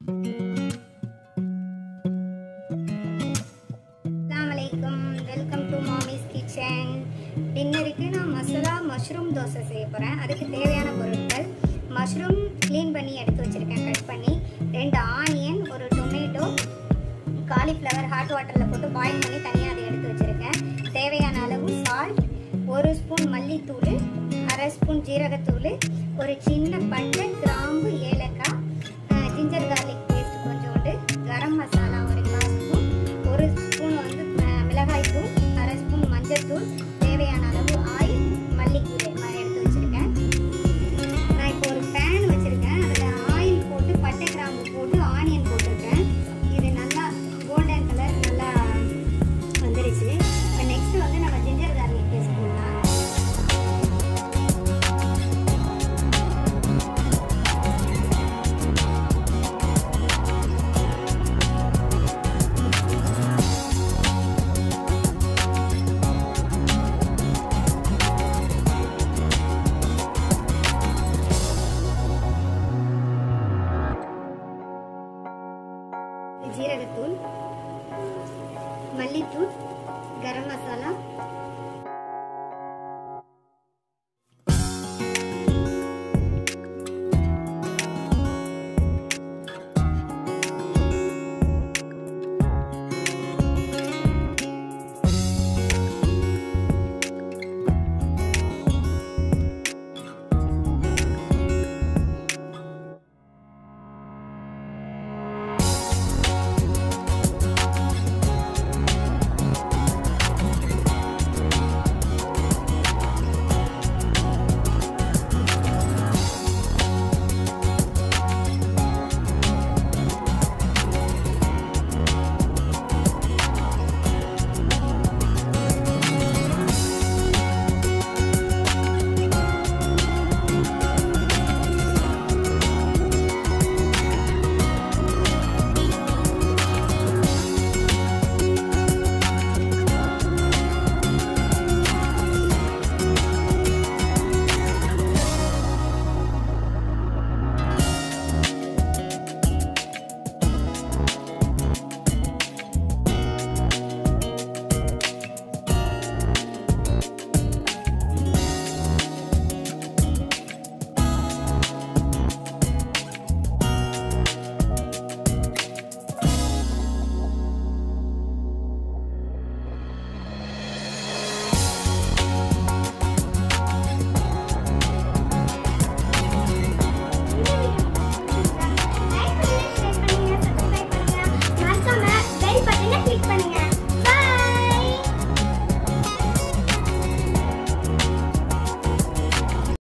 அஸ்ஸலாமலைக்கும் welcome to Mami's kitchen டின்னருக்கு நான் masala mushroom dosa செய்ய போகிறேன் அதுக்கு தேவையான பொருட்கள் மஷ்ரூம் க்ளீன் பண்ணி எடுத்து வச்சுருக்கேன் கட் பண்ணி ரெண்டு ஆனியன் ஒரு டொமேட்டோ காலிஃப்ளவர் ஹாட் வாட்டரில் போட்டு பாயில் பண்ணி தனியாக அதை எடுத்து வச்சுருக்கேன் தேவையான அளவு சால்ட் ஒரு ஸ்பூன் மல்லித்தூள் அரை ஸ்பூன் ஜீரகத்தூள் ஒரு சின்ன பட்டை கிராம்பு ஏலக்காய் அஹ், ஜிஞ்சர் கார்லிக் பேஸ்ட் கொஞ்சோண்டு கரம் மசாலா ஒரு கால் ஸ்பூன் ஒரு ஸ்பூன் வந்து அஹ், மிளகாய்த்தூள் அரை ஸ்பூன் மஞ்சள்தூள் தேவையான அளவு ஆயில் மல்லிக்கீரை மாதிரி எடுத்து வச்சுருக்கேன் நான் இப்போ ஒரு பேன் வச்சுருக்கேன் அதில் ஆயில் போட்டு பட்டை கிராம்பு போட்டு ஆனியன் போட்டிருக்கேன் இது நல்லா கோல்டன் கலர் நல்லா வந்துருச்சு இப்போ நெக்ஸ்ட் வந்து நம்ம ஜிஞ்சர் கார்லிக் பேஸ்ட் போடலாம் ஜீரகத்தூள் மல்லித்தூள் கரம் மசாலா